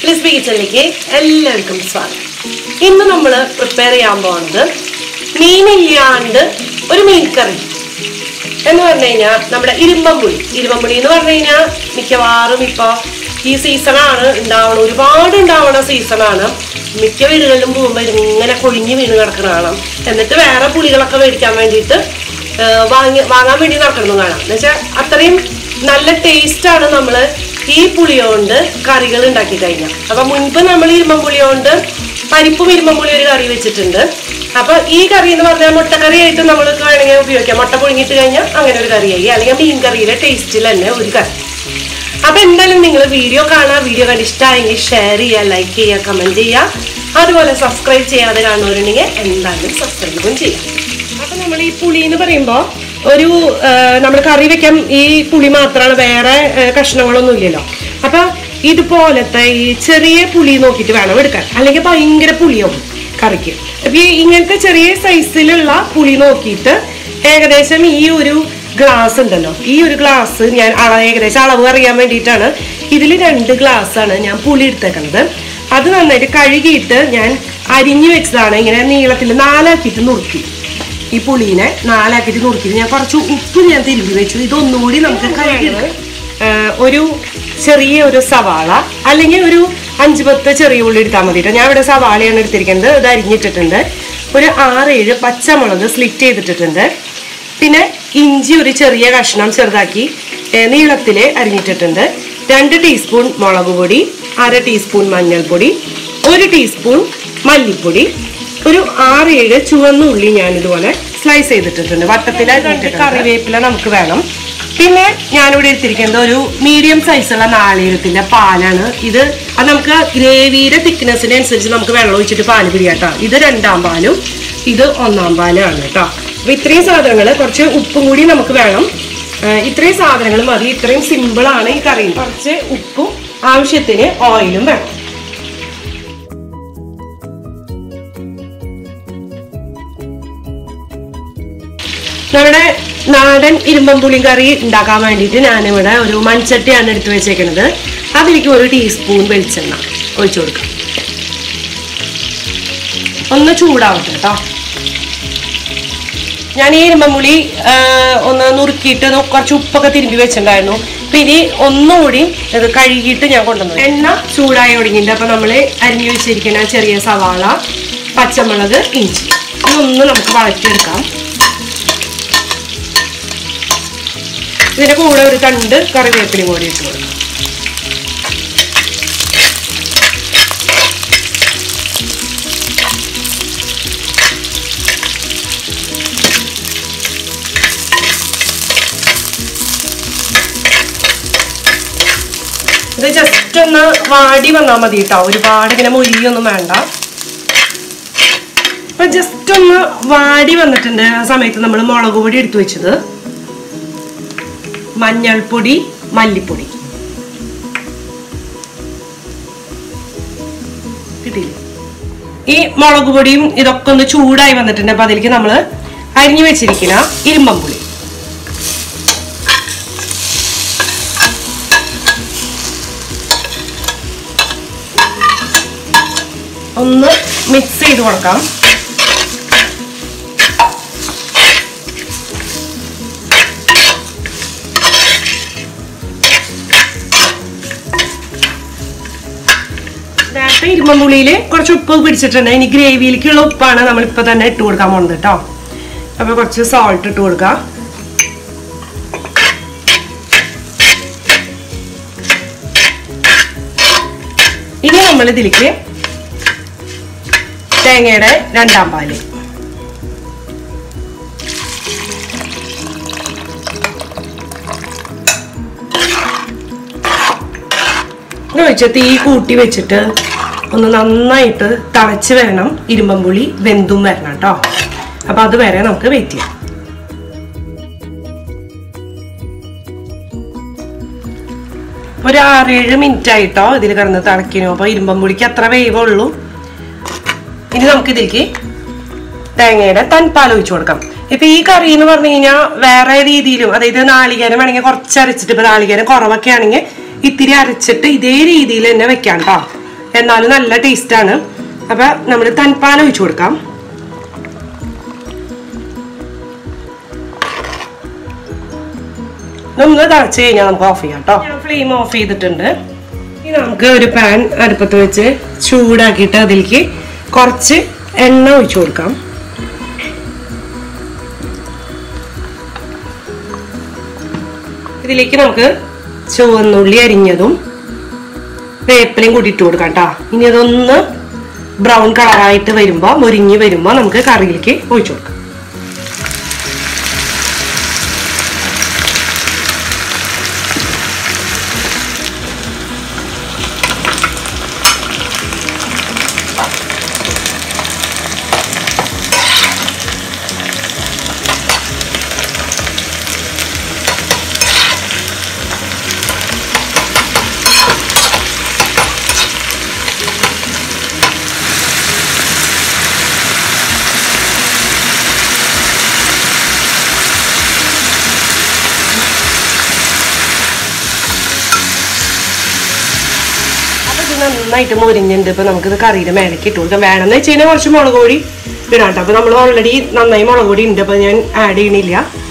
Crispy കിച്ചണിലേക്ക് എല്ലാവർക്കും സ്വാഗതം ഇന്ന് നമ്മൾ പ്രിപ്പയർ ചെയ്യാൻ പോകുന്നത് മീനില്ലാണ്ട് ഒരു മീൻ കറി എന്ന് പറഞ്ഞു കഴിഞ്ഞാൽ നമ്മുടെ ഇരുമ്പമ്പുളി ഇരുമ്പമ്പുളി എന്ന് പറഞ്ഞു കഴിഞ്ഞാൽ മിക്കവാറും ഇപ്പൊ ഈ സീസണാണ് ഉണ്ടാവണം ഒരുപാട് ഉണ്ടാവണ സീസണാണ് മിക്ക വീടുകളിലും പോകുമ്പോൾ ഇങ്ങനെ കൊഴിഞ്ഞ് വീണ് കിടക്കുന്ന കാണാം എന്നിട്ട് വേറെ പുളികളൊക്കെ മേടിക്കാൻ വേണ്ടിയിട്ട് ആ, വാങ്ങി വാങ്ങാൻ വേണ്ടി നടക്കണം കാണാം എന്ന് വെച്ചാൽ അത്രയും നല്ല ടേസ്റ്റ് ആണ് നമ്മൾ ഈ പുളി കൊണ്ട് കറികൾ ഉണ്ടാക്കി കഴിഞ്ഞാൽ അപ്പൊ മുൻപ് നമ്മൾ ഇരുമ്പമ്പുളി കൊണ്ട് പരിപ്പും ഇരുമ്പമ്പുളി ഒരു കറി വെച്ചിട്ടുണ്ട് അപ്പൊ ഈ കറി എന്ന് പറഞ്ഞാൽ മുട്ടക്കറി ആയിട്ട് നമ്മൾ വേണമെങ്കിൽ ഉപയോഗിക്കാം മുട്ട പുഴുങ്ങിയിട്ട് കഴിഞ്ഞാൽ അങ്ങനെ ഒരു കറിയായി അല്ലെങ്കിൽ മീൻ കറിയിലെ ടേസ്റ്റിൽ തന്നെ ഒരു കറി അപ്പൊ എന്തായാലും നിങ്ങൾ വീഡിയോ കാണാം വീഡിയോ കണ്ട് ഇഷ്ടമായെങ്കിൽ ഷെയർ ചെയ്യുക ലൈക്ക് ചെയ്യുക കമന്റ് ചെയ്യുക അതുപോലെ സബ്സ്ക്രൈബ് ചെയ്യാതെ കാണുന്നവരുണ്ടെങ്കിൽ എന്തായാലും സബ്സ്ക്രൈബും ചെയ്യാം അപ്പൊ നമ്മൾ ഈ പുളി എന്ന് പറയുമ്പോൾ ഒരു നമ്മൾ കറി വെക്കാൻ ഈ പുളി മാത്രമാണ് വേറെ ആ, കഷ്ണങ്ങളൊന്നും ഇല്ലല്ലോ അപ്പൊ ഇതുപോലത്തെ ഈ ചെറിയ പുളി നോക്കിയിട്ട് വേണം എടുക്കാൻ അല്ലെങ്കിൽ ഭയങ്കര പുളിയാവും കറിക്ക് അപ്പൊ ഈ ഇങ്ങനത്തെ ചെറിയ സൈസിലുള്ള പുളി നോക്കിയിട്ട് ഏകദേശം ഈ ഒരു ഗ്ലാസ് ഉണ്ടല്ലോ ഈ ഒരു ഗ്ലാസ് ഞാൻ അള- ഏകദേശം അളവ് അറിയാൻ വേണ്ടിയിട്ടാണ് ഇതിൽ രണ്ട് ഗ്ലാസ് ആണ് ഞാൻ പുളി എടുത്തേക്കുന്നത് അത് നന്നായിട്ട് കഴുകിയിട്ട് ഞാൻ അരിഞ്ഞു വെച്ചതാണ് ഇങ്ങനെ നീളത്തിൽ നാലാക്കിയിട്ട് നുറുക്കി ഈ പുളീനെ നാലാക്കിയിട്ട് നുറുക്കി ഞാൻ കുറച്ച് ഉപ്പ് ഞാൻ തിരുമ്പി വെച്ചു ഇതൊന്നുകൂടി നമുക്ക് കഴുകി ഒരു ചെറിയ ഒരു സവാള അല്ലെങ്കിൽ ഒരു അഞ്ച് പത്ത് ചെറിയ ഉള്ളി എടുത്താൽ മതി ട്ടോ. ഞാൻ ഇവിടെ സവാളയാണ് എടുത്തിരിക്കുന്നത് ഇത് അരിഞ്ഞിട്ടിട്ടുണ്ട് ഒരു ആറേഴ് പച്ചമുളക് സ്ലിറ്റ് ചെയ്തിട്ടിട്ടുണ്ട് പിന്നെ ഇഞ്ചി ഒരു ചെറിയ കഷ്ണം ചെറുതാക്കി നീളത്തിൽ അരിഞ്ഞിട്ടിട്ടുണ്ട് രണ്ട് ടീസ്പൂൺ മുളക് പൊടി അര ടീസ്പൂൺ മഞ്ഞൾപ്പൊടി ഒരു ടീസ്പൂൺ മല്ലിപ്പൊടി ഒരു ആറ് ഏഴ് ചുവന്ന ഉള്ളി ഞാൻ ഇതുപോലെ സ്ലൈസ് ചെയ്തിട്ടിട്ടുണ്ട് വട്ടത്തിൽ അരിഞ്ഞിട്ടിട്ടുണ്ട് കറിവേപ്പില നമുക്ക് വേണം പിന്നെ ഞാനിവിടെ എടുത്തിരിക്കുന്നത് ഒരു മീഡിയം സൈസുള്ള നാളികേരത്തിന്റെ പാലാണ് ഇത് അത് നമുക്ക് ഗ്രേവിയുടെ തിക്നെസ്സിന് അനുസരിച്ച് നമുക്ക് വെള്ളം ഒഴിച്ചിട്ട് പാല് പിടിയാട്ടോ ഇത് രണ്ടാം പാലും ഇത് ഒന്നാം പാലാണ് കേട്ടോ അപ്പൊ ഇത്രയും സാധനങ്ങൾ കുറച്ച് ഉപ്പും കൂടി നമുക്ക് വേണം ആ, ഇത്രയും സാധനങ്ങൾ മതി ഇത്രയും സിമ്പിൾ ആണ് ഈ കറി കുറച്ച് ഉപ്പും ആവശ്യത്തിന് ഓയിലും വേണം നമ്മുടെ നാടൻ ഇരുമ്പമ്പുളി കറി ഉണ്ടാക്കാൻ വേണ്ടിയിട്ട് ഞാനിവിടെ ഒരു മൺചട്ടിയാണ് എടുത്തു വെച്ചേക്കുന്നത് അതിലേക്ക് ഒരു ടീസ്പൂൺ വെളിച്ചെണ്ണ ഒഴിച്ചു കൊടുക്കാം ഒന്ന് ചൂടാവട്ടെ കേട്ടോ ഞാൻ ഈ ഇരുമ്പമ്പുളി ആ, ഒന്ന് നുറുക്കിയിട്ട് ഒന്ന് കുറച്ച് ഉപ്പൊക്കെ തിരുമ്പി വെച്ചിട്ടുണ്ടായിരുന്നു അപ്പൊ ഇനി ഒന്നുകൂടി ഇത് കഴുകിയിട്ട് ഞാൻ കൊണ്ടുവന്നു എണ്ണ ചൂടായി തുടങ്ങിയിട്ടുണ്ട് അപ്പൊ നമ്മള് അരിഞ്ഞു വെച്ചിരിക്കുന്ന ചെറിയ സവാള പച്ചമുളക് ഇഞ്ചി ഇതൊന്ന് നമുക്ക് വഴറ്റിയെടുക്കാം ഇതിന്റെ കൂടെ ഒരു തണ്ട് കറിവേപ്പിലയും കൂടി ഇട്ട് കൊടുക്കാം ഇത് ജസ്റ്റ് ഒന്ന് വാടി വന്നാൽ മതി കേട്ടോ ഒരുപാട് ഇങ്ങനെ മൊരിയൊന്നും വേണ്ട അപ്പൊ ജസ്റ്റ് ഒന്ന് വാടി വന്നിട്ടുണ്ട് ആ സമയത്ത് നമ്മൾ മുളക് പൊടി എടുത്തു വെച്ചത് മഞ്ഞൾപ്പൊടി മല്ലിപ്പൊടി കിട്ടിയില്ലേ ഈ മുളക് പൊടിയും ഇതൊക്കെ ഒന്ന് ചൂടായി വന്നിട്ടുണ്ട് അപ്പൊ അതിലേക്ക് നമ്മൾ അരിഞ്ഞു വെച്ചിരിക്കുന്ന ഇരുമ്പമ്പുളി ഒന്ന് മിക്സ് ചെയ്ത് കൊടുക്കാം നേരത്തെ ഇരുമ്പുള്ളിയിൽ കുറച്ച് ഉപ്പ് പിടിച്ചിട്ടുണ്ട് ഇനി ഗ്രേവിയിലേക്കുള്ള ഉപ്പാണ് നമ്മൾ ഇപ്പൊ തന്നെ ഇട്ട് കൊടുക്കാൻ പോകുന്നത് കേട്ടോ അപ്പൊ കുറച്ച് സോൾട്ട് ഇട്ട് കൊടുക്കാം ഇനി നമ്മൾ ഇതിലേക്ക് തേങ്ങയുടെ രണ്ടാം പാല് എന്ന് വെച്ചാൽ തീ കൂട്ടി വെച്ചിട്ട് ഒന്ന് നന്നായിട്ട് തളച്ച് വേണം ഇരുമ്പമ്പുളി വെന്തും വരണം കേട്ടോ അപ്പൊ അത് വരെ നമുക്ക് വെയിറ്റ് ചെയ്യാം ഒരു ആറേഴ് മിനിറ്റ് ആയിട്ടോ ഇതിൽ കിടന്ന് തിളക്കിനു അപ്പൊ ഇരുമ്പമ്പുളിക്ക് അത്ര വേവേ ഉള്ളൂ ഇനി നമുക്ക് ഇതിലേക്ക് തേങ്ങയുടെ തൻപാൽ ഒഴിച്ചു കൊടുക്കാം ഇപ്പൊ ഈ കറി എന്ന് പറഞ്ഞു കഴിഞ്ഞാൽ വേറെ രീതിയിലും അതായത് നാളികേരം വേണമെങ്കിൽ കുറച്ച് അരച്ചിട്ട് ഇപ്പൊ നാളികേരം കുറവൊക്കെ ആണെങ്കിൽ ഇത്തിരി അരച്ചിട്ട് ഇതേ രീതിയിൽ തന്നെ വെക്കാം കേട്ടോ എന്നാലും നല്ല ടേസ്റ്റാണ് അപ്പൊ നമ്മൾ തൻപാൻ ഒഴിച്ചു കൊടുക്കാം ഒന്ന് തിളച്ച് കഴിഞ്ഞാൽ നമുക്ക് ഓഫ് ചെയ്യാം കേട്ടോ ഞാൻ ഫ്ലെയിം ഓഫ് ചെയ്തിട്ടുണ്ട് ഇനി നമുക്ക് ഒരു പാൻ അടുപ്പത്ത് വെച്ച് ചൂടാക്കിയിട്ട് അതിലേക്ക് കുറച്ച് എണ്ണ ഒഴിച്ചു കൊടുക്കാം ഇതിലേക്ക് നമുക്ക് ചുവന്നുള്ളി അരിഞ്ഞതും വേപ്പിലയും കൂടി ഇട്ട് കൊടുക്കാം കേട്ടോ ഇനി അതൊന്ന് ബ്രൗൺ കളറായിട്ട് വരുമ്പോൾ മുരിഞ്ഞ് വരുമ്പോൾ നമുക്ക് കറിയിലേക്ക് ഒഴിച്ചു കൊടുക്കാം അപ്പൊ ഇത് നന്നായിട്ട് മുരിഞ്ഞിട്ടുണ്ട് ഇപ്പൊ നമുക്കിത് കറിയുടെ മേലേക്ക് ഇട്ട് കൊടുക്കാം വേണമെന്ന് വെച്ച് കഴിഞ്ഞാൽ കുറച്ച് മുളക് പൊടി ഇടാം കേട്ടോ അപ്പൊ നമ്മൾ ഓൾറെഡി നന്നായി മുളക് പൊടി ഉണ്ട് അപ്പൊ ഞാൻ ആഡ് ചെയ്യണില്ല